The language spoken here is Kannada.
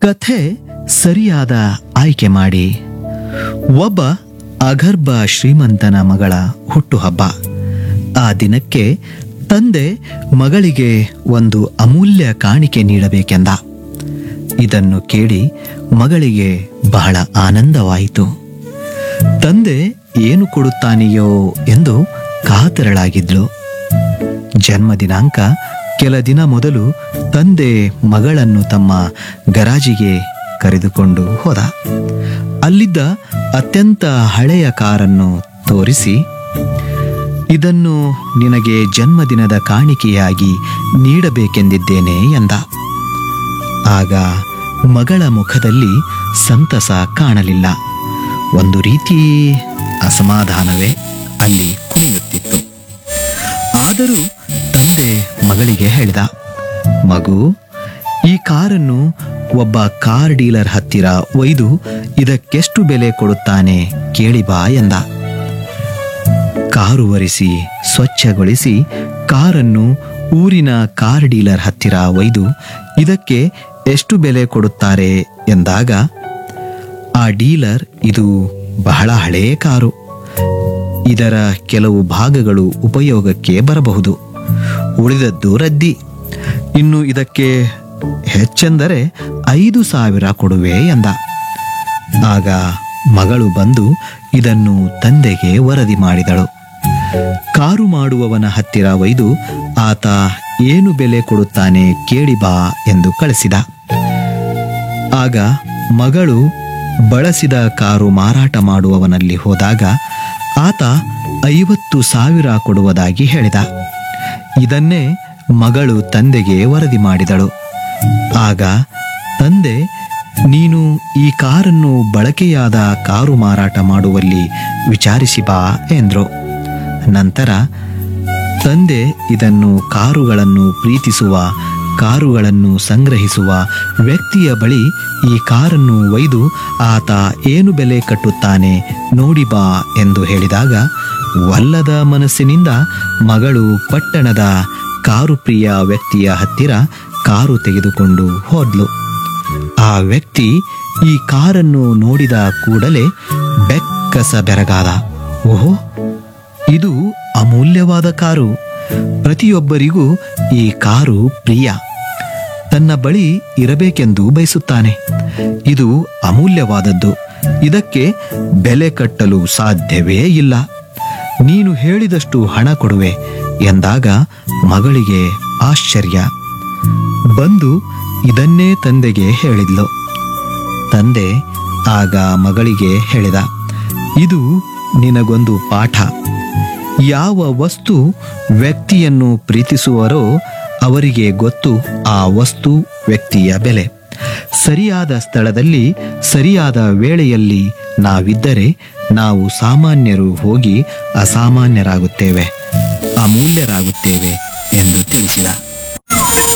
ಕಥೆ ಸರಿಯಾದ ಆಯ್ಕೆ ಮಾಡಿ ಒಬ್ಬ ಅಗರ್ಭ ಶ್ರೀಮಂತನ ಮಗಳ ಹುಟ್ಟುಹಬ್ಬ ಆ ದಿನಕ್ಕೆ ತಂದೆ ಮಗಳಿಗೆ ಒಂದು ಅಮೂಲ್ಯ ಕಾಣಿಕೆ ನೀಡಬೇಕೆಂದ ಇದನ್ನು ಕೇಳಿ ಮಗಳಿಗೆ ಬಹಳ ಆನಂದವಾಯಿತು ತಂದೆ ಏನು ಕೊಡುತ್ತಾನೆಯೋ ಎಂದು ಕಾತರಳಾಗಿದ್ಲು ಜನ್ಮ ದಿನಾಂಕ ಕೆಲ ದಿನ ಮೊದಲು ತಂದೆ ಮಗಳನ್ನು ತಮ್ಮ ಗರಾಜಿಗೆ ಕರೆದುಕೊಂಡು ಹೋದ ಅಲ್ಲಿದ್ದ ಅತ್ಯಂತ ಹಳೆಯ ಕಾರನ್ನು ತೋರಿಸಿ ಇದನ್ನು ನಿನಗೆ ಜನ್ಮದಿನದ ಕಾಣಿಕೆಯಾಗಿ ನೀಡಬೇಕೆಂದಿದ್ದೇನೆ ಎಂದ ಆಗ ಮಗಳ ಮುಖದಲ್ಲಿ ಸಂತಸ ಕಾಣಲಿಲ್ಲ ಒಂದು ರೀತಿ ಅಸಮಾಧಾನವೇ ಅಲ್ಲಿ ಕುಣಿಯುತ್ತಿತ್ತು ಆದರೂ ತಂದೆ ಮಗಳಿಗೆ ಹೇಳಿದ ಮಗು ಈ ಕಾರನ್ನು ಒಬ್ಬ ಕಾರ್ ಡೀಲರ್ ಹತ್ತಿರ ಒಯ್ದು ಇದಕ್ಕೆಷ್ಟು ಬೆಲೆ ಕೊಡುತ್ತಾನೆ ಕೇಳಿ ಬಾ ಎಂದ ಕಾರು ಒರೆಸಿ ಸ್ವಚ್ಛಗೊಳಿಸಿ ಕಾರನ್ನು ಊರಿನ ಕಾರ್ ಡೀಲರ್ ಹತ್ತಿರ ಒಯ್ದು ಇದಕ್ಕೆ ಎಷ್ಟು ಬೆಲೆ ಕೊಡುತ್ತಾರೆ ಎಂದಾಗ ಆ ಡೀಲರ್ ಇದು ಬಹಳ ಹಳೆಯ ಕಾರು ಇದರ ಕೆಲವು ಭಾಗಗಳು ಉಪಯೋಗಕ್ಕೆ ಬರಬಹುದು ಉಳಿದದ್ದು ರದ್ದಿ ಇನ್ನು ಇದಕ್ಕೆ ಹೆಚ್ಚೆಂದರೆ ಐದು ಸಾವಿರ ಕೊಡುವೆ ಎಂದ ಆಗ ಮಗಳು ಬಂದು ಇದನ್ನು ತಂದೆಗೆ ವರದಿ ಮಾಡಿದಳು ಕಾರು ಮಾಡುವವನ ಹತ್ತಿರ ಒಯ್ದು ಆತ ಏನು ಬೆಲೆ ಕೊಡುತ್ತಾನೆ ಕೇಳಿ ಬಾ ಎಂದು ಕಳಿಸಿದ ಆಗ ಮಗಳು ಬಳಸಿದ ಕಾರು ಮಾರಾಟ ಮಾಡುವವನಲ್ಲಿ ಹೋದಾಗ ಆತ ಐವತ್ತು ಸಾವಿರ ಕೊಡುವುದಾಗಿ ಹೇಳಿದ ಇದನ್ನೇ ಮಗಳು ತಂದೆಗೆ ವರದಿ ಮಾಡಿದಳು ಆಗ ತಂದೆ ನೀನು ಈ ಕಾರನ್ನು ಬಳಕೆಯಾದ ಕಾರು ಮಾರಾಟ ಮಾಡುವಲ್ಲಿ ವಿಚಾರಿಸಿ ಬಾ ಎಂದ್ರು ನಂತರ ತಂದೆ ಇದನ್ನು ಕಾರುಗಳನ್ನು ಪ್ರೀತಿಸುವ ಕಾರುಗಳನ್ನು ಸಂಗ್ರಹಿಸುವ ವ್ಯಕ್ತಿಯ ಬಳಿ ಈ ಕಾರನ್ನು ಒಯ್ದು ಆತ ಏನು ಬೆಲೆ ಕಟ್ಟುತ್ತಾನೆ ನೋಡಿ ಬಾ ಎಂದು ಹೇಳಿದಾಗ ವಲ್ಲದ ಮನಸ್ಸಿನಿಂದ ಮಗಳು ಪಟ್ಟಣದ ಕಾರು ಪ್ರಿಯ ವ್ಯಕ್ತಿಯ ಹತ್ತಿರ ಕಾರು ತೆಗೆದುಕೊಂಡು ಹೋದ್ಲು ಆ ವ್ಯಕ್ತಿ ಈ ಕಾರನ್ನು ನೋಡಿದ ಕೂಡಲೇ ಬೆಕ್ಕಸ ಬೆರಗಾದ ಓಹೋ ಇದು ಅಮೂಲ್ಯವಾದ ಕಾರು ಪ್ರತಿಯೊಬ್ಬರಿಗೂ ಈ ಕಾರು ಪ್ರಿಯ ತನ್ನ ಬಳಿ ಇರಬೇಕೆಂದು ಬಯಸುತ್ತಾನೆ ಇದು ಅಮೂಲ್ಯವಾದದ್ದು ಇದಕ್ಕೆ ಬೆಲೆ ಕಟ್ಟಲು ಸಾಧ್ಯವೇ ಇಲ್ಲ ನೀನು ಹೇಳಿದಷ್ಟು ಹಣ ಕೊಡುವೆ ಎಂದಾಗ ಮಗಳಿಗೆ ಆಶ್ಚರ್ಯ ಬಂದು ಇದನ್ನೇ ತಂದೆಗೆ ಹೇಳಿದ್ಲು ತಂದೆ ಆಗ ಮಗಳಿಗೆ ಹೇಳಿದ ಇದು ನಿನಗೊಂದು ಪಾಠ ಯಾವ ವಸ್ತು ವ್ಯಕ್ತಿಯನ್ನು ಪ್ರೀತಿಸುವರೋ ಅವರಿಗೆ ಗೊತ್ತು ಆ ವಸ್ತು ವ್ಯಕ್ತಿಯ ಬೆಲೆ ಸರಿಯಾದ ಸ್ಥಳದಲ್ಲಿ ಸರಿಯಾದ ವೇಳೆಯಲ್ಲಿ ನಾವಿದ್ದರೆ ನಾವು ಸಾಮಾನ್ಯರು ಹೋಗಿ ಅಸಾಮಾನ್ಯರಾಗುತ್ತೇವೆ ಅಮೂಲ್ಯರಾಗುತ್ತೇವೆ ಎಂದು ತಿಳಿಸಿದ